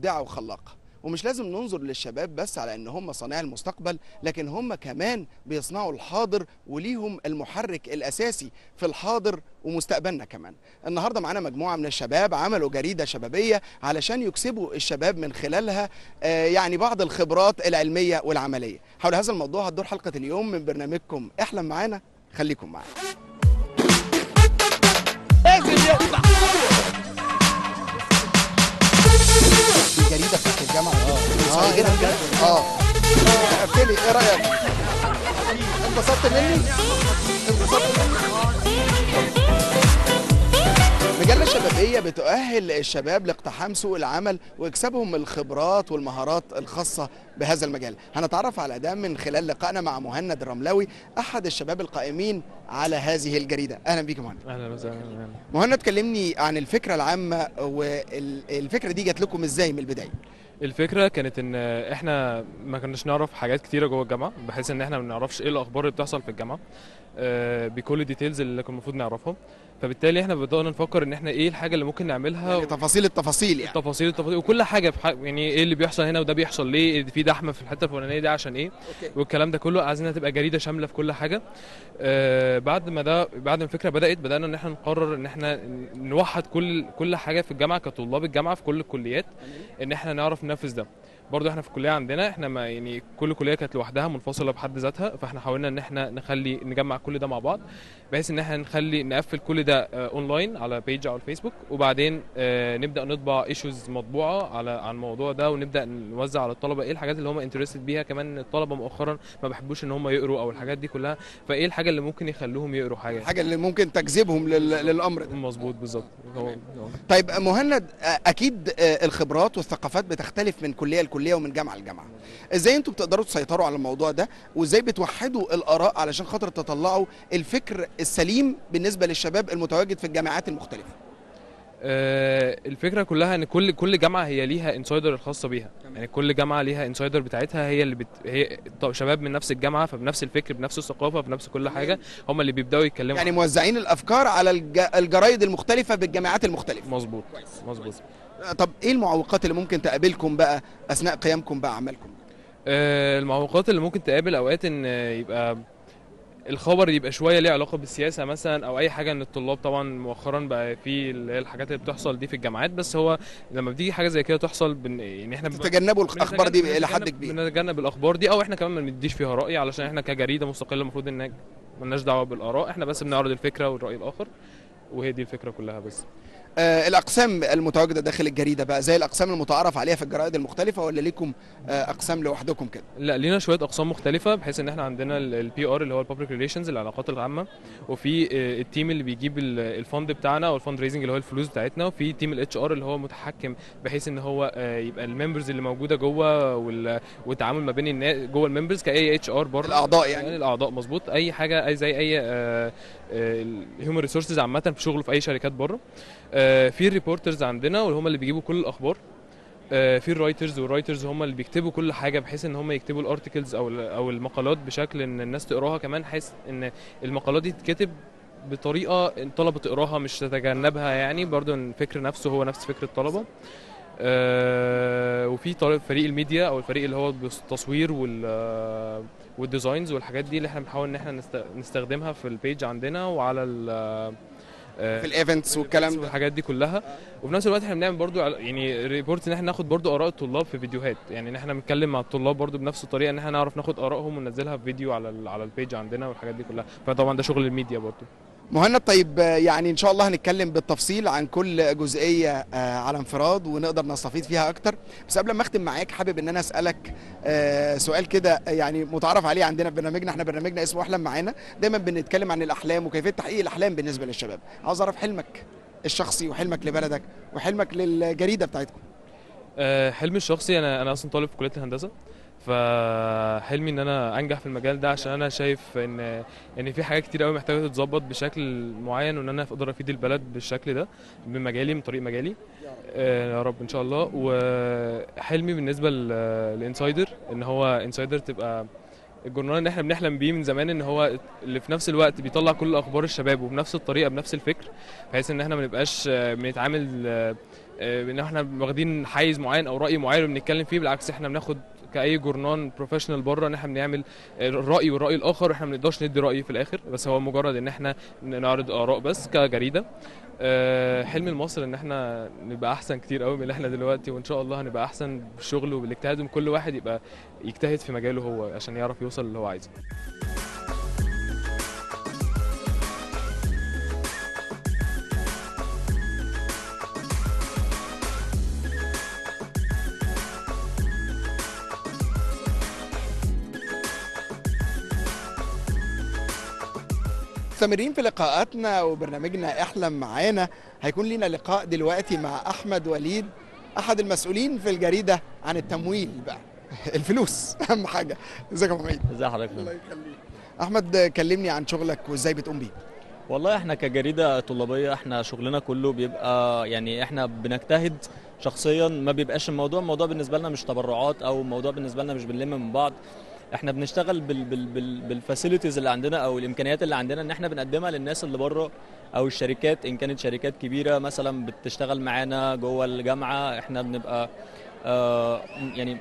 مبدعه وخلاقه ومش لازم ننظر للشباب بس على ان هم صانعي المستقبل لكن هم كمان بيصنعوا الحاضر وليهم المحرك الاساسي في الحاضر ومستقبلنا كمان النهارده معانا مجموعه من الشباب عملوا جريده شبابيه علشان يكسبوا الشباب من خلالها آه، يعني بعض الخبرات العلميه والعمليه حول هذا الموضوع هتدور حلقه اليوم من برنامجكم احلم معانا خليكم معانا الجريده بتاعت الجامعه اه اه بجد اه قفلي ايه رايك انبسطت مني انبسطت مني مجلة شبابية بتؤهل الشباب لاقتحام سوق العمل واكسابهم الخبرات والمهارات الخاصة بهذا المجال هنتعرف على ده من خلال لقائنا مع مهند الرملاوي أحد الشباب القائمين على هذه الجريدة أهلا بيك يا مهند اهلا وسهلا مهند كلمني عن الفكرة العامة والفكرة دي جات لكم ازاي من البداية الفكره كانت ان احنا ما كناش نعرف حاجات كتيره جوه الجامعه بحيث ان احنا ما نعرفش ايه الاخبار اللي بتحصل في الجامعه آه، بكل الديتيلز اللي كنا المفروض نعرفها فبالتالي احنا بدانا نفكر ان احنا ايه الحاجه اللي ممكن نعملها يعني تفاصيل التفاصيل يعني التفاصيل التفاصيل وكل حاجه في حق يعني ايه اللي بيحصل هنا وده بيحصل ليه في دحمه في الحته الفلانيه دي عشان ايه أوكي. والكلام ده كله عايزينها تبقى جريده شامله في كل حاجه آه بعد ما ده بعد ما الفكره بدات بدانا ان احنا نقرر ان احنا نوحد كل كل حاجه في الجامعه كطلاب الجامعه في كل الكليات ان احنا نعرف ننفذ ده برضه احنا في الكليه عندنا احنا ما يعني كل كليه كانت لوحدها منفصله بحد ذاتها فاحنا حاولنا ان احنا نخلي نجمع كل ده مع بعض بحيث ان احنا نخلي نقفل كل ده آه، اونلاين على بيج على الفيسبوك وبعدين آه، نبدا نطبع ايشوز مطبوعه على على الموضوع ده ونبدا نوزع على الطلبه ايه الحاجات اللي هم انترستد بيها كمان الطلبه مؤخرا ما بيحبوش ان هم يقروا او الحاجات دي كلها فايه الحاجه اللي ممكن يخلوهم يقروا حاجه الحاجة اللي ممكن تجذبهم لل- للأمر ده مظبوط بالظبط هو- هو. طيب مهند آه، اكيد آه، الخبرات والثقافات بتختلف من كليه لكليه ومن جامعه لجامعه ازاي انتوا بتقدروا تسيطروا على الموضوع ده وازاي بتوحدوا الاراء علشان خاطر تطلعوا الفكر السليم بالنسبه للشباب المتواجد في الجامعات المختلفه آه، الفكره كلها ان كل كل جامعه هي ليها انسايدر الخاصه بيها يعني كل جامعه ليها انسايدر بتاعتها هي اللي بت... هي طب شباب من نفس الجامعه فبنفس الفكر بنفس الثقافه بنفس كل حاجه هم اللي بيبداوا يتكلموا يعني موزعين الافكار على الج... الجرايد المختلفه بالجامعات المختلفه مظبوط مظبوط آه، طب ايه المعوقات اللي ممكن تقابلكم بقى اثناء قيامكم باعمالكم آه، المعوقات اللي ممكن تقابل اوقات ان آه، يبقى الخبر يبقى شويه ليه علاقه بالسياسه مثلا او اي حاجه ان الطلاب طبعا مؤخرا بقى في اللي هي الحاجات اللي بتحصل دي في الجامعات بس هو لما بتيجي حاجه زي كده تحصل بن... يعني احنا بنبقى- تتجنبوا الاخبار دي بنتجنب- الى حد بنتجنب- كبير بنتجنب الاخبار دي او احنا كمان ما بنديش فيها راي علشان احنا كجريده مستقله المفروض ان ملناش دعوه بالاراء احنا بس بنعرض الفكره والراي الاخر وهي دي الفكره كلها بس آه، الاقسام المتواجده داخل الجريده بقى زي الاقسام المتعارف عليها في الجرائد المختلفه ولا ليكم آه، اقسام لوحدكم كده لا لينا شويه اقسام مختلفه بحيث ان احنا عندنا البي ار اللي هو الببليك ريليشنز العلاقات العامه وفي آه، التيم اللي بيجيب ال- الفند بتاعنا او الفند ريزنج اللي هو الفلوس بتاعتنا وفي تيم الاتش ار اللي هو متحكم بحيث ان هو آه، يبقى الممبرز اللي موجوده جوه وال- والتعامل ما بين الناس جوه الممبرز كاي اتش ار بره الأعضاء يعني. الاعضاء مظبوط اي حاجه اي زي اي الهيومن ريسورسز عامه في شغله في اي شركات بره آه، في الريبورترز عندنا واللي هم اللي بيجيبوا كل الاخبار آه، في الرايترز والرايترز هم اللي بيكتبوا كل حاجه بحيث ان هم يكتبوا الارتكلز او ال- او المقالات بشكل ان الناس تقراها كمان حيث ان المقالات دي تتكتب بطريقه الطلبه تقراها مش تتجنبها يعني برضو إن الفكر نفسه هو نفس فكر الطلبه آه، وفي طالب فريق الميديا او الفريق اللي هو التصوير وال آه، والديزاينز والحاجات دي اللي احنا بنحاول ان احنا نست- نستخدمها في البيج عندنا وعلى ال آه، في الايفنتس والكلام ده والحاجات دي كلها وفي نفس الوقت احنا بنعمل برضو عل- يعني ريبورت ان احنا ناخد برضو اراء الطلاب في فيديوهات يعني ان احنا بنتكلم مع الطلاب برضو بنفس الطريقه ان احنا نعرف ناخد ارائهم وننزلها في فيديو على ال على البيج عندنا والحاجات دي كلها فطبعا ده شغل الميديا برضو مهند طيب آه، يعني ان شاء الله هنتكلم بالتفصيل عن كل جزئيه آه، على انفراد ونقدر نستفيد فيها اكتر بس قبل ما اختم معاك حابب ان انا اسالك آه، سؤال كده آه، يعني متعارف عليه عندنا في برنامجنا احنا برنامجنا اسمه احلم معانا دايما بنتكلم عن الاحلام وكيفيه تحقيق الاحلام بالنسبه للشباب عاوز اعرف حلمك الشخصي وحلمك لبلدك وحلمك للجريده بتاعتكم آه، حلمي الشخصي انا انا اصلا طالب في كليه الهندسه فحلمي ان انا انجح في المجال ده عشان انا شايف ان ان في حاجات كتير قوي محتاجه تتظبط بشكل معين وان انا اقدر افيد البلد بالشكل ده بمجالي من طريق مجالي آه، يا رب ان شاء الله وحلمي بالنسبه لل- للانسايدر ان هو انسايدر تبقى الجورنال اللي احنا بنحلم بيه من زمان ان هو اللي في نفس الوقت بيطلع كل اخبار الشباب وبنفس الطريقه بنفس الفكر بحيث ان احنا ما نبقاش آه، بنتعامل آه، آه، ان احنا واخدين حيز معين او راي معين وبنتكلم فيه بالعكس احنا بناخد كاي جورنان بروفيشنال بره ان احنا بنعمل الراي والراي الاخر واحنا ما بنقدرش ندي راي في الاخر بس هو مجرد ان احنا نعرض اراء بس كجريده آه، حلم لمصر ان احنا نبقى احسن كتير قوي من اللي احنا دلوقتي وان شاء الله هنبقى احسن بالشغل وبالاجتهاد وكل واحد يبقى يجتهد في مجاله هو عشان يعرف يوصل اللي هو عايزه مستمرين في لقاءاتنا وبرنامجنا احلم معانا هيكون لنا لقاء دلوقتي مع احمد وليد احد المسؤولين في الجريده عن التمويل بقى الفلوس اهم حاجه ازيك يا ابو حميد ازي حضرتك الله يخليك احمد كلمني عن شغلك وازاي بتقوم بيه والله احنا كجريده طلابيه احنا شغلنا كله بيبقى يعني احنا بنجتهد شخصيا ما بيبقاش الموضوع الموضوع بالنسبه لنا مش تبرعات او الموضوع بالنسبه لنا مش بنلم من بعض احنا بنشتغل بال بال بال بالفاسيلتيز اللي عندنا او الامكانيات اللي عندنا ان احنا بنقدمها للناس اللي بره او الشركات ان كانت شركات كبيره مثلا بتشتغل معانا جوه الجامعه احنا بنبقى آه يعني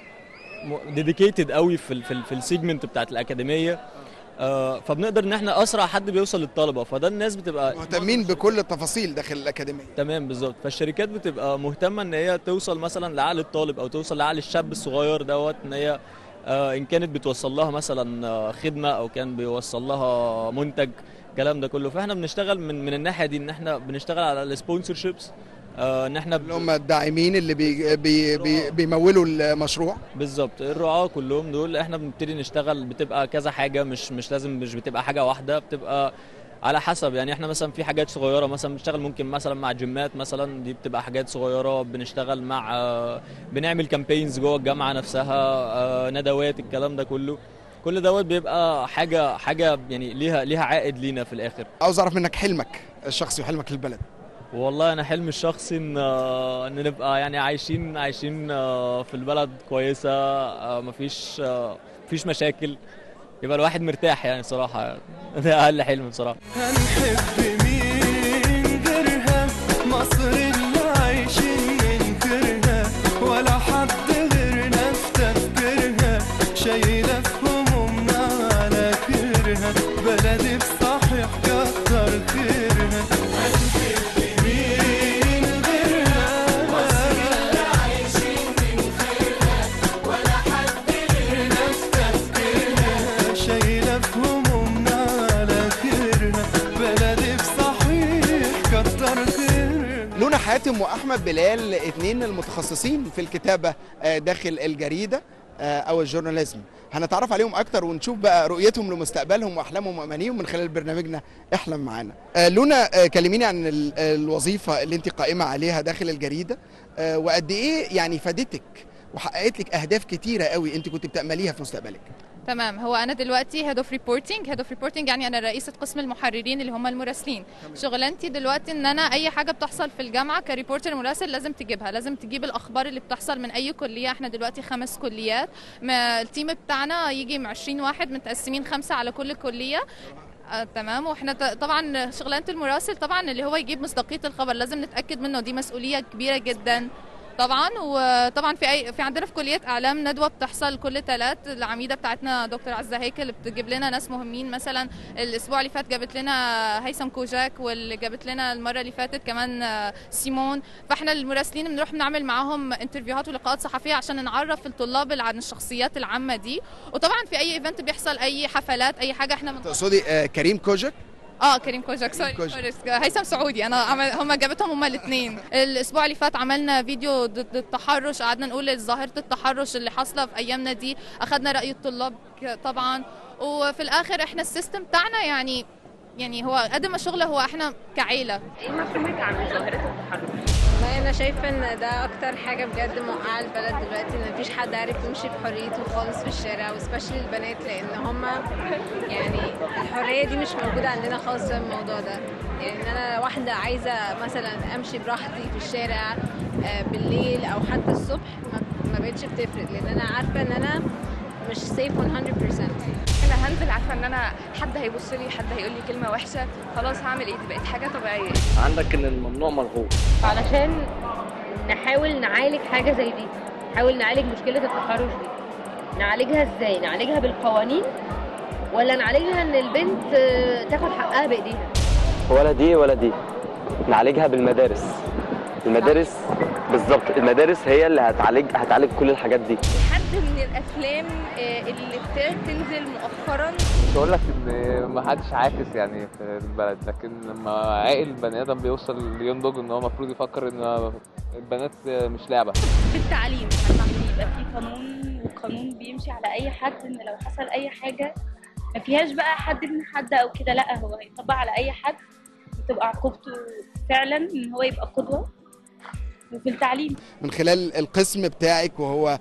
ديديكيتد قوي في ال في, ال في السيجمنت بتاعت الاكاديميه آه فبنقدر ان احنا اسرع حد بيوصل للطلبه فده الناس بتبقى مهتمين بكل التفاصيل داخل الاكاديميه تمام بالظبط فالشركات بتبقى مهتمه ان هي توصل مثلا لعقل الطالب او توصل لعقل الشاب الصغير دوت ان هي آه ان كانت بتوصل لها مثلا آه، خدمه او كان بيوصل لها منتج الكلام ده كله فاحنا بنشتغل من من الناحيه دي ان احنا بنشتغل على السبونسرشيبس آه ان احنا اللي هم الداعمين اللي بي بي بي بيمولوا المشروع بالظبط الرعاة كلهم دول احنا بنبتدي نشتغل بتبقى كذا حاجة مش مش لازم مش بتبقى حاجة واحدة بتبقى على حسب يعني احنا مثلا في حاجات صغيرة مثلا بنشتغل ممكن مثلا مع جيمات مثلا دي بتبقى حاجات صغيرة بنشتغل مع آه، بنعمل كامبينز جوه الجامعة نفسها آه، ندوات الكلام ده كله كل دوت بيبقى حاجة حاجة يعني ليها ليها عائد لينا في الآخر عاوز اعرف منك حلمك الشخصي وحلمك للبلد والله انا حلمي الشخصي ان آه، ان نبقى يعني عايشين عايشين آه، في البلد كويسه آه، مفيش آه، مفيش مشاكل يبقى الواحد مرتاح يعني صراحه ده اقل حلم بصراحه هنحب مين غيرها مصر اللي عايشين ننكرها ولا حد غيرنا استذكرها شايلة في همومنا على كرها بلدي بصحيح كتر خيرها هنحب مين غيرها مصر اللي عايشين ننكرها ولا حد غيرنا استذكرها شايلة في همومنا على كرها بلدي بصحيح كتر خيرها لونا حاتم واحمد بلال اثنين المتخصصين في الكتابه آه، داخل الجريده آه، او الجورناليزم هنتعرف عليهم اكتر ونشوف بقى رؤيتهم لمستقبلهم واحلامهم وامانيهم من خلال برنامجنا احلم معانا آه، لونا آه، كلميني عن ال- الوظيفه اللي انت قائمه عليها داخل الجريده آه، وقد ايه يعني فادتك وحققت لك اهداف كتيره قوي انت كنت بتامليها في مستقبلك تمام هو انا دلوقتي هيد اوف ريبورتنج هيد اوف ريبورتنج يعني انا رئيسه قسم المحررين اللي هم المراسلين شغلانتي دلوقتي ان انا اي حاجه بتحصل في الجامعه كريبورتر مراسل لازم تجيبها لازم تجيب الاخبار اللي بتحصل من اي كليه احنا دلوقتي خمس كليات ما التيم بتاعنا يجي من 20 واحد متقسمين خمسه على كل كليه آه تمام واحنا ط- طبعا شغلانه المراسل طبعا اللي هو يجيب مصداقيه الخبر لازم نتاكد منه دي مسؤوليه كبيره جدا طبعا وطبعا في اي في عندنا في كليه اعلام ندوه بتحصل كل ثلاث العميده بتاعتنا دكتور عزه هيكل بتجيب لنا ناس مهمين مثلا الاسبوع اللي فات جابت لنا هيثم كوجاك واللي جابت لنا المره اللي فاتت كمان آه، سيمون فاحنا المراسلين بنروح بنعمل معاهم انترفيوهات ولقاءات صحفيه عشان نعرف الطلاب عن الشخصيات العامه دي وطبعا في اي ايفنت بيحصل اي حفلات اي حاجه احنا بنطلع تقصدي آه، كريم كوجك اه كريم كوجاك سوري كوجاك. سوري هيثم سعودي انا عمل هم جابتهم هم الاثنين الاسبوع اللي فات عملنا فيديو ضد التحرش قعدنا نقول ظاهره التحرش اللي حاصله في ايامنا دي اخذنا راي الطلاب ك- طبعا وفي الاخر احنا السيستم بتاعنا يعني يعني هو قد ما شغله هو احنا كعيله ايه مفهومك عن ظاهرة التحرش؟ والله انا شايفه ان ده اكتر حاجه بجد موقعه البلد دلوقتي ان مفيش حد عارف يمشي بحريته خالص في الشارع وسبيشلي البنات لان هما يعني الحريه دي مش موجوده عندنا خالص بسبب الموضوع ده يعني ان انا واحده عايزه مثلا امشي براحتي في الشارع آه، بالليل او حتى الصبح ما- ما بقتش بتفرق لان انا عارفه ان انا مش سيف 100% انا هنزل عارفه ان انا حد هيبص لي حد هيقول لي كلمه وحشه خلاص هعمل ايه دي بقت حاجه طبيعيه عندك ان الممنوع مرغوب علشان نحاول نعالج حاجة زي دي نحاول نعالج مشكلة التحرش دي نعالجها ازاي نعالجها بالقوانين ولا نعالجها ان البنت آه، تاخد حقها بايديها ولا دي ولا دي نعالجها بالمدارس المدارس بالظبط المدارس هي اللي هتعالج هتعالج كل الحاجات دي حد من الافلام آه، اللي ابتدت تنزل مؤخرا مش هقول لك ان ما حدش عاكس يعني في البلد لكن لما عاقل بني ادم بيوصل ينضج ان هو المفروض يفكر ان البنات مش لعبه في التعليم لما يبقى في قانون والقانون بيمشي على اي حد ان لو حصل اي حاجه ما فيهاش بقى حد ابن حد او كده لا هو هيطبق على اي حد وتبقى عقوبته فعلا ان هو يبقى قدوه وفي التعليم من خلال القسم بتاعك وهو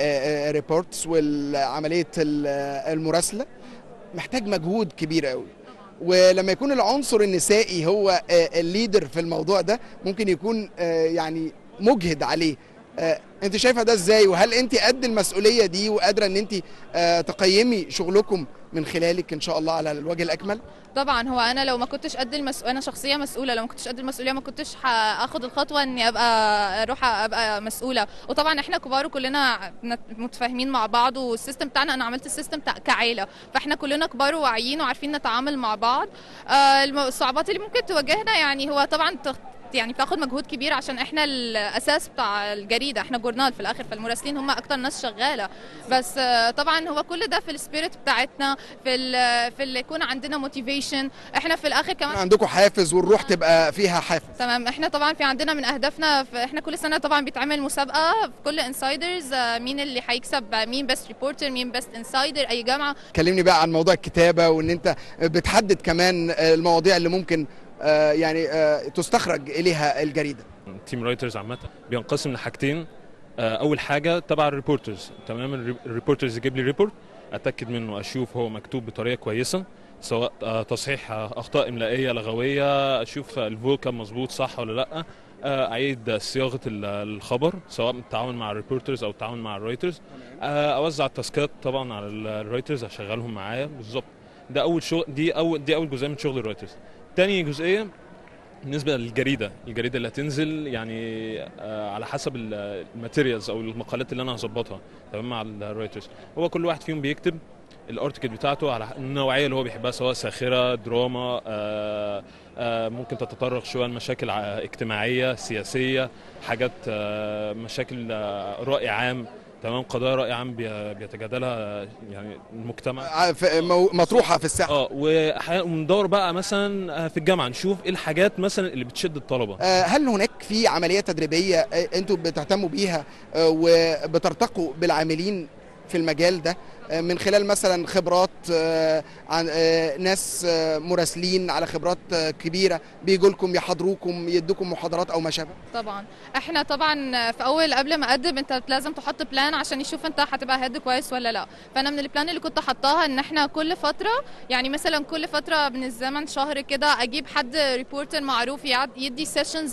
ريبورتس والعمليه ال- آه، المراسله محتاج مجهود كبير قوي ولما يكون العنصر النسائي هو آه، الليدر في الموضوع ده ممكن يكون آه، يعني مجهد عليه آه، انت شايفه ده ازاي وهل انت قد المسؤوليه دي وقادره ان انت آه، تقيمي شغلكم من خلالك ان شاء الله على الوجه الاكمل طبعا هو انا لو ما كنتش قد المسؤوليه انا شخصيه مسؤوله لو ما كنتش قد المسؤوليه ما كنتش هاخد الخطوه اني ابقى اروح ابقى مسؤوله وطبعا احنا كبار وكلنا نت- متفاهمين مع بعض والسيستم بتاعنا انا عملت السيستم بتاع كعيله فاحنا كلنا كبار وواعيين وعارفين نتعامل مع بعض آه، الم- الصعوبات اللي ممكن تواجهنا يعني هو طبعا تخ- يعني بتاخد مجهود كبير عشان احنا الاساس بتاع الجريده احنا جورنال في الاخر فالمراسلين هم اكتر ناس شغاله بس آه، طبعا هو كل ده في السبيريت بتاعتنا في ال في اللي يكون عندنا موتيفيشن احنا في الاخر كمان عندكم حافز والروح تبقى فيها حافز تمام احنا طبعا في عندنا من اهدافنا في احنا كل سنه طبعا بيتعمل مسابقه في كل انسايدرز مين اللي هيكسب آه، مين بيست ريبورتر مين بيست انسايدر اي جامعه كلمني بقى عن موضوع الكتابه وان انت بتحدد كمان المواضيع اللي ممكن آه، يعني آه، تستخرج اليها الجريده تيم رايترز عامه بينقسم لحاجتين آه، اول حاجه تبع الريبورترز تمام الري- الريبورترز يجيب لي ريبورت اتاكد منه اشوف هو مكتوب بطريقه كويسه سواء آه، تصحيح آه، اخطاء املائيه لغويه اشوف الفول كان مظبوط صح ولا لا آه، اعيد صياغه ال- الخبر سواء بالتعاون مع الريبورترز او التعاون مع الرايترز آه، اوزع التاسكات طبعا على ال- الرايترز اشغلهم معايا بالظبط ده اول شغل دي اول دي اول جزئيه من شغل الرايترز تاني جزئيه بالنسبه للجريده الجريده اللي هتنزل يعني آه، على حسب ال- الماتيريالز او المقالات اللي انا هظبطها تمام مع الرايترز هو كل واحد فيهم بيكتب الارتكل بتاعته على النوعيه اللي هو بيحبها سواء ساخره دراما آه، آه، ممكن تتطرق شويه لمشاكل ع- اجتماعيه سياسيه حاجات آه، مشاكل آه، راي عام تمام قضايا راي عام بي- بيتجادلها يعني المجتمع ع- في- مو- مطروحه في الساحه اه وأحيانا- وندور بقى مثلا آه، في الجامعه نشوف ايه الحاجات مثلا اللي بتشد الطلبه آه، هل هناك في عمليات تدريبيه آه، انتوا بتهتموا بيها آه، وبترتقوا بالعاملين في المجال ده آه، من خلال مثلا خبرات آه، عن آه، ناس آه، مراسلين على خبرات آه، كبيره بيجوا لكم يحضروكم يدوكم محاضرات او ما شابه طبعا احنا طبعا في اول قبل ما اقدم انت لازم تحط بلان عشان يشوف انت هتبقى هيد كويس ولا لا فانا من البلان اللي كنت حطاها ان احنا كل فتره يعني مثلا كل فتره من الزمن شهر كده اجيب حد ريبورتر معروف يعد- يدي سيشنز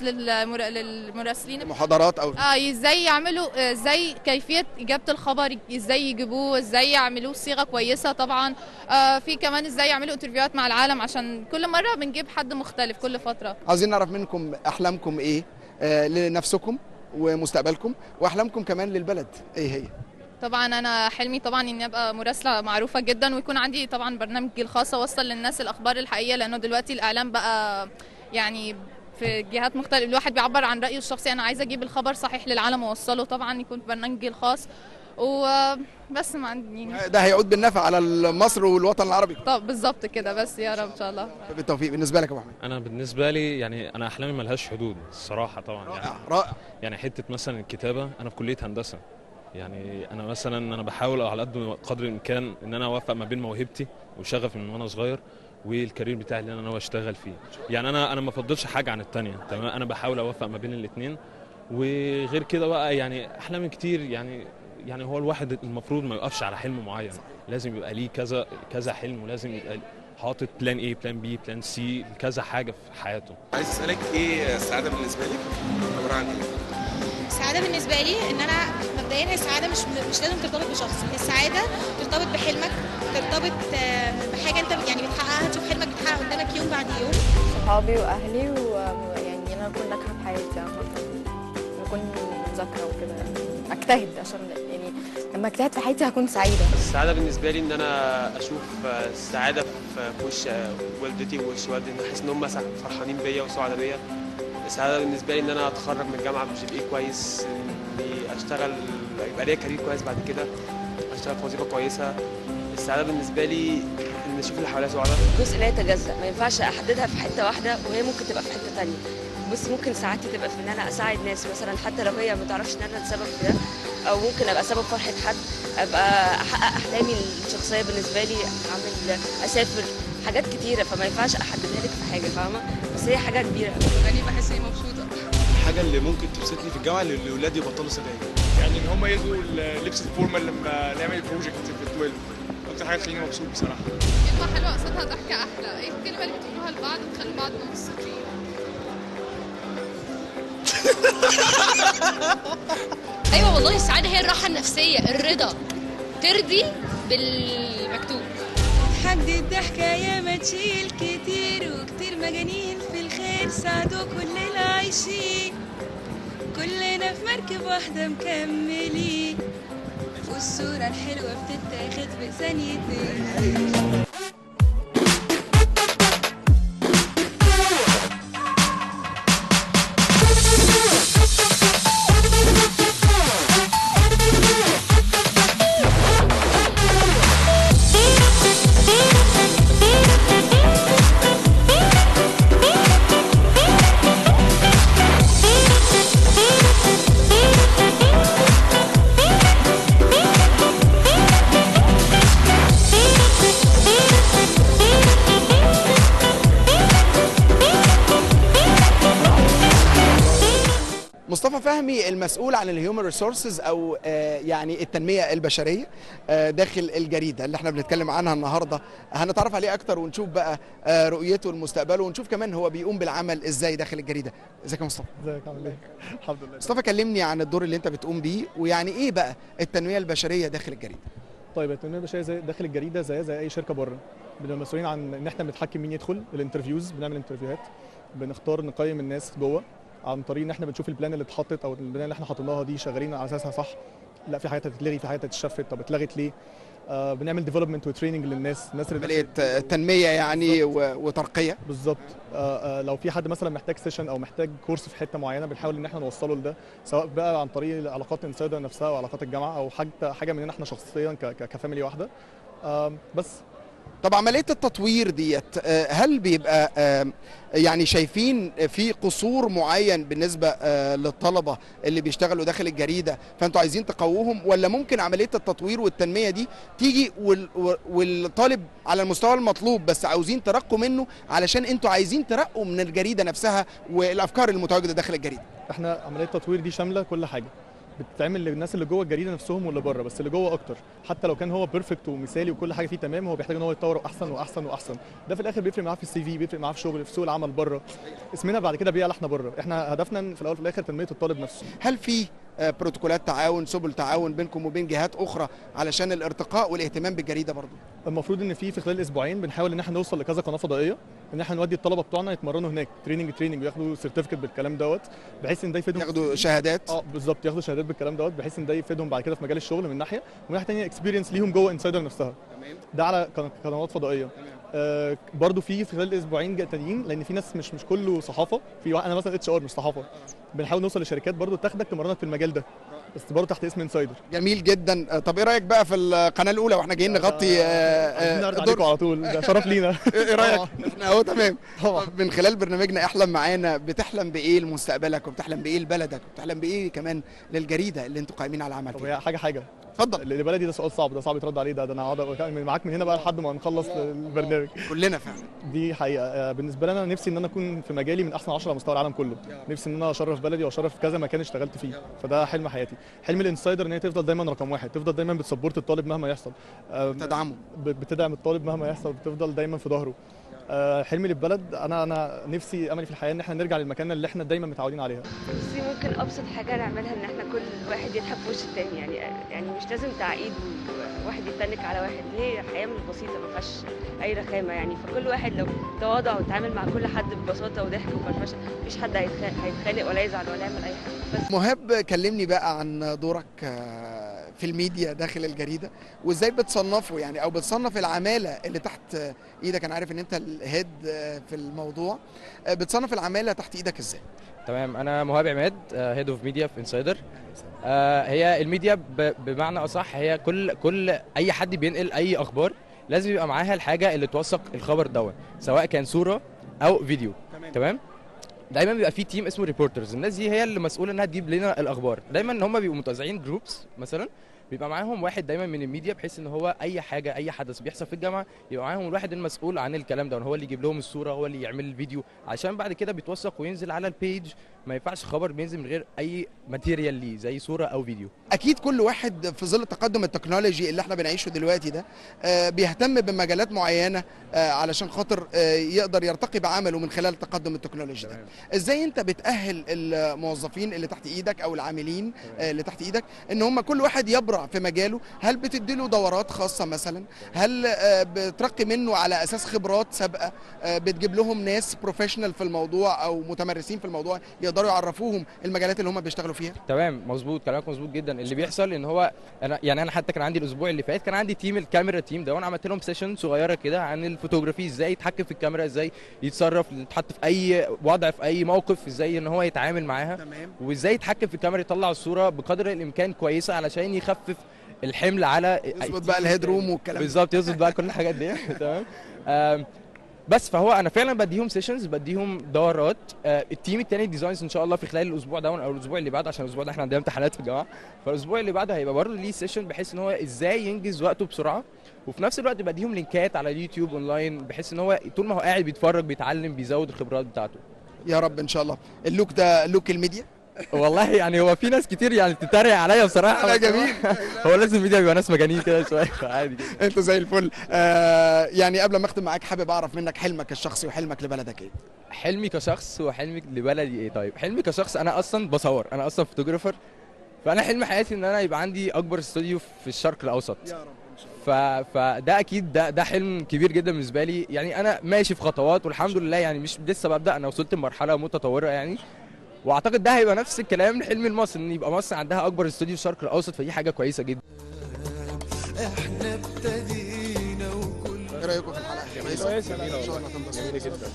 للمراسلين محاضرات او اه ازاي يعملوا آه، ازاي كيفيه اجابه الخبر ازاي يجيبوه ازاي يعملوه صيغه كويسه طبعا آه في كمان ازاي يعملوا انترفيوهات مع العالم عشان كل مره بنجيب حد مختلف كل فتره عايزين نعرف منكم احلامكم ايه آه، لنفسكم ومستقبلكم واحلامكم كمان للبلد ايه هي طبعا انا حلمي طبعا اني ابقى مراسله معروفه جدا ويكون عندي طبعا برنامجي الخاص اوصل للناس الاخبار الحقيقيه لانه دلوقتي الاعلام بقى يعني في جهات مختلفه الواحد بيعبر عن رايه الشخصي انا عايزه اجيب الخبر صحيح للعالم واوصله طبعا يكون في برنامجي الخاص وبس ما عندي يعني ده هيعود بالنفع على مصر والوطن العربي طب بالظبط كده بس يا رب ان شاء الله بالتوفيق بالنسبه لك يا ابو احمد انا بالنسبه لي يعني انا احلامي ملهاش حدود الصراحه طبعا يعني رائع يعني حته مثلا الكتابه انا في كليه هندسه يعني انا مثلا انا بحاول على قد قدر الامكان ان انا اوفق ما بين موهبتي وشغفي من وانا صغير والكارير بتاعي اللي انا ناوي اشتغل فيه يعني انا انا ما بفضلش حاجه عن التانية تمام انا بحاول اوفق ما بين الاثنين وغير كده بقى يعني احلامي كتير يعني يعني هو الواحد المفروض ما يقفش على حلم معين لازم يبقى ليه كذا كذا حلم ولازم يبقى حاطط بلان ايه بلان بي بلان سي كذا حاجه في حياته عايز اسالك ايه السعاده بالنسبه لك عباره عن ايه؟ السعاده بالنسبه لي ان انا ببقى مبدئيا هي السعاده مش مش لازم ترتبط بشخص هي السعاده ترتبط بحلمك ترتبط آه، بحاجه انت يعني بتحققها تشوف حلمك بيتحقق قدامك يوم بعد يوم صحابي واهلي ويعني انا اكون ناجحه في حياتي عامه اكون مذاكره وكده اجتهد عشان يعني لما اجتهد في حياتي هكون سعيده السعادة بالنسبة لي إن أنا أشوف السعادة في في وش والدتي ووش والدي إن أحس إن هم سع- فرحانين بيا وسعداء بيا السعادة بالنسبة لي إن أنا أتخرج من الجامعة بجي بي إيه كويس إني أشتغل يبقى ليا كارير كويس بعد كده أشتغل في وظيفة كويسة السعادة بالنسبة لي إن أشوف اللي حواليا سعداء جزء لا يتجزأ ما ينفعش احددها في حته واحده وهي ممكن تبقى في حته تانية بص ممكن سعادتي تبقى في ان انا اساعد ناس مثلا حتى لو هي ما تعرفش ان انا السبب في ده او ممكن ابقى سبب فرحه حد ابقى احقق احلامي الشخصيه بالنسبه لي اعمل اسافر حاجات كتيره فما ينفعش احددها لك في حاجه فاهمه بس هي حاجه كبيره يعني بحس اني مبسوطه الحاجه اللي ممكن تبسطني في الجامعه اللي الاولاد يبطلوا سجاير يعني ان هم يلغوا اللبس الفورمال لما نعمل البروجكت في 12 اكتر حاجه تخليني مبسوط بصراحه كلمة حلوة قصادها ضحكة أحلى، إيه الكلمة اللي بتقولوها لبعض وتخلوا بعض مبسوطين؟ ايوه والله السعاده هي الراحه النفسيه الرضا ترضي بالمكتوب حد الضحكة يا ما تشيل كتير وكتير مجانين في الخير ساعدوا كل العايشين كلنا في مركب واحدة مكملين والصورة الحلوة بتتاخد في ثانيتين مصطفى فهمي المسؤول عن الهيومن ريسورسز او آه، يعني التنميه البشريه آه، داخل الجريده اللي احنا بنتكلم عنها النهارده هنتعرف عليه اكتر ونشوف بقى آه، رؤيته لمستقبله ونشوف كمان هو بيقوم بالعمل ازاي داخل الجريده ازيك يا مصطفى ازيك عامل ايه؟ الحمد لله مصطفى كلمني عن الدور اللي انت بتقوم بيه ويعني ايه بقى التنميه البشريه داخل الجريده طيب التنميه البشريه زي داخل الجريده زي زي اي شركه بره بنبقى مسؤولين عن ان احنا بنتحكم مين يدخل الانترفيوز بنعمل انترفيوهات بنختار نقيم الناس جوه عن طريق ان احنا بنشوف البلان اللي اتحطت او البلان اللي احنا حاطيناها دي شغالين على اساسها صح لا في حاجات هتتلغي في حاجات هتتشفت طب اتلغت ليه آه بنعمل ديفلوبمنت وتريننج للناس الناس اللي عمليه آه، تنميه يعني و- وترقيه بالظبط آه آه لو في حد مثلا محتاج سيشن او محتاج كورس في حته معينه بنحاول ان احنا نوصله لده سواء بقى عن طريق علاقات الانسايدر نفسها وعلاقات الجامعه او حاجه حاجه مننا احنا شخصيا ك- ك- كفاميلي واحده آه بس طب عمليه التطوير ديت آه، هل بيبقى آه، يعني شايفين في قصور معين بالنسبه آه، للطلبه اللي بيشتغلوا داخل الجريده فانتوا عايزين تقووهم ولا ممكن عمليه التطوير والتنميه دي تيجي وال- والطالب على المستوى المطلوب بس عاوزين ترقوا منه علشان انتوا عايزين ترقوا من الجريده نفسها والافكار المتواجده داخل الجريده احنا عمليه التطوير دي شامله كل حاجه بتتعمل للناس اللي جوه الجريده نفسهم واللي بره بس اللي جوه اكتر حتى لو كان هو بيرفكت ومثالي وكل حاجه فيه تمام هو بيحتاج ان هو يتطور احسن واحسن واحسن ده في الاخر بيفرق معاه في السي في بيفرق معاه في شغل في سوق العمل بره اسمنا بعد كده بيعلى احنا بره احنا هدفنا في الاول وفي الاخر تنميه الطالب نفسه هل في آه، بروتوكولات تعاون سبل تعاون بينكم وبين جهات اخرى علشان الارتقاء والاهتمام بالجريده برضو المفروض ان في في خلال اسبوعين بنحاول ان احنا نوصل لكذا قناه فضائيه ان احنا نودي الطلبه بتوعنا يتمرنوا هناك تريننج تريننج وياخدوا سيرتيفيكت بالكلام دوت بحيث ان ده يفيدهم ياخدوا شهادات اه بالظبط ياخدوا شهادات بالكلام دوت بحيث ان ده يفيدهم بعد كده في مجال الشغل من ناحيه ومن ناحيه ثانيه اكسبيرينس ليهم جوه انسايدر نفسها ده على قن- قنوات فضائيه آه برضو في في خلال اسبوعين جا- تانيين لان في ناس مش مش كله صحافه في واحد- انا مثلا اتش ار مش صحافه بنحاول نوصل لشركات برضو تاخدك تمرنك في المجال ده بس برضو تحت اسم انسايدر جميل جدا آه، طب ايه رايك بقى في القناه الاولى واحنا جايين نغطي آه، عايزين آه، نعرض دور- عليكم على طول ده شرف لينا ايه رايك احنا اهو تمام طب من خلال برنامجنا احلم معانا بتحلم بايه لمستقبلك وبتحلم بايه لبلدك وبتحلم بايه كمان للجريده اللي انتوا قايمين على العمل طب فيها هي حاجه حاجه اتفضل اللي بلدي ده سؤال صعب ده صعب يترد عليه ده ده انا هقعد أتكلم معاك من هنا بقى لحد ما نخلص البرنامج كلنا فعلا دي حقيقه آه، بالنسبه لي انا نفسي ان انا اكون في مجالي من احسن 10 على مستوى العالم كله نفسي ان انا اشرف بلدي واشرف كذا مكان اشتغلت فيه فده حلم حياتي حلم الانسايدر ان هي تفضل دايما رقم واحد تفضل دايما بتسبورت الطالب مهما يحصل تدعمه بتدعم الطالب مهما يحصل بتفضل دايما في ظهره آه، حلمي للبلد انا انا نفسي املي في الحياه ان احنا نرجع للمكانه اللي احنا دايما متعودين عليها بصي ممكن ابسط حاجه نعملها ان احنا كل واحد يضحك في وش التاني يعني يعني مش لازم تعقيد وواحد يتنك على واحد هي حياه من بسيطه ما فيهاش اي رخامه يعني فكل واحد لو تواضع وتعامل مع كل حد ببساطه وضحك وفرفشه مفيش حد هيتخ- هيتخانق ولا يزعل ولا يعمل اي حاجه بس مهاب كلمني بقى عن دورك آه، في الميديا داخل الجريده وازاي بتصنفه يعني او بتصنف العماله اللي تحت آه، ايدك انا عارف ان انت الهيد آه، في الموضوع آه، بتصنف العماله تحت ايدك ازاي تمام انا مهاب عماد هيد اوف ميديا في انسايدر هي الميديا ب- بمعنى اصح هي كل كل اي حد بينقل اي اخبار لازم يبقى معاها الحاجه اللي توثق الخبر دوت سواء كان صوره او فيديو تمام. تمام دايما بيبقى في تيم اسمه ريبورترز الناس دي هي اللي مسؤوله انها تجيب لنا الاخبار دايما ان هم بيبقوا متوزعين جروبس مثلا بيبقى معاهم واحد دايما من الميديا بحيث ان هو اي حاجه اي حدث بيحصل في الجامعه يبقى معاهم الواحد المسؤول عن الكلام ده هو اللي يجيب لهم الصوره هو اللي يعمل الفيديو عشان بعد كده بيتوثق وينزل على البيج ما ينفعش خبر بينزل من غير اي ماتيريال ليه زي صوره او فيديو اكيد كل واحد في ظل التقدم التكنولوجي اللي احنا بنعيشه دلوقتي ده آه، بيهتم بمجالات معينه آه، علشان خاطر آه، يقدر يرتقي بعمله من خلال التقدم التكنولوجي ده ازاي انت بتاهل الموظفين اللي تحت ايدك او العاملين آه، اللي تحت ايدك ان هم كل واحد يبرع في مجاله هل بتدي له دورات خاصه مثلا هل آه، بترقي منه على اساس خبرات سابقه آه، بتجيب لهم ناس بروفيشنال في الموضوع او متمرسين في الموضوع يقدروا يعرفوهم المجالات اللي هم بيشتغلوا فيها تمام مظبوط كلامك مظبوط جدا اللي بيحصل ان هو انا يعني انا حتى كان عندي الاسبوع اللي فات كان عندي تيم الكاميرا تيم ده وانا عملت لهم سيشن صغيره كده عن الفوتوغرافي ازاي يتحكم في الكاميرا ازاي يتصرف يتحط في اي وضع في اي موقف ازاي ان هو يتعامل معاها تمام وازاي يتحكم في الكاميرا يطلع الصوره بقدر الامكان كويسه علشان يخفف الحمل على يظبط بقى الهيد روم والكلام ده. بالظبط يظبط بقى كل الحاجات دي تمام آم، بس فهو انا فعلا بديهم سيشنز بديهم دورات آه، التيم التاني ديزاينز ان شاء الله في خلال الاسبوع ده او الاسبوع اللي بعده عشان الاسبوع ده احنا عندنا امتحانات في الجامعه فالاسبوع اللي بعده هيبقى برضه ليه سيشن بحيث ان هو ازاي ينجز وقته بسرعه وفي نفس الوقت بديهم لينكات على اليوتيوب اونلاين بحيث ان هو طول ما هو قاعد بيتفرج بيتعلم بيزود الخبرات بتاعته يا رب ان شاء الله اللوك ده لوك الميديا والله يعني هو في ناس كتير يعني بتتريق عليا بصراحه لا، بس هو- جميل. هو لازم الميديا بيبقى ناس مجانين كده شويه عادي جدا انت زي الفل آه يعني قبل ما اختم معاك حابب اعرف منك حلمك الشخصي وحلمك لبلدك ايه حلمي كشخص وحلمي لبلدي ايه طيب حلمي كشخص انا اصلا بصور انا اصلا فوتوجرافر فانا حلم حياتي ان انا يبقى عندي اكبر استوديو في الشرق الاوسط يا رب ف... فده اكيد ده ده حلم كبير جدا بالنسبه لي يعني انا ماشي في خطوات والحمد لله يعني مش لسه ببدا انا وصلت لمرحله متطوره يعني واعتقد ده هيبقى نفس الكلام لحلم مصر ان يبقى مصر عندها اكبر استوديو في الشرق الاوسط فدي حاجه كويسه جدا احنا ابتدينا وكل ايه رايكم في الحلقه كويسه كويسة، لا، ان شاء لا، الله تنبسطوا جميلة جدا.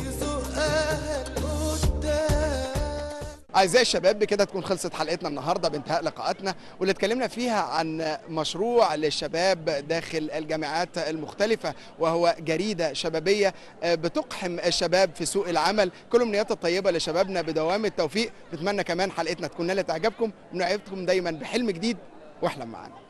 اعزائي الشباب بكده تكون خلصت حلقتنا النهارده بانتهاء لقاءاتنا واللي اتكلمنا فيها عن مشروع للشباب داخل الجامعات المختلفه وهو جريده شبابيه آه، بتقحم الشباب في سوق العمل كل امنيات الطيبه لشبابنا بدوام التوفيق نتمنى كمان حلقتنا تكون نالت اعجابكم ونعيبكم دايما بحلم جديد واحلم معانا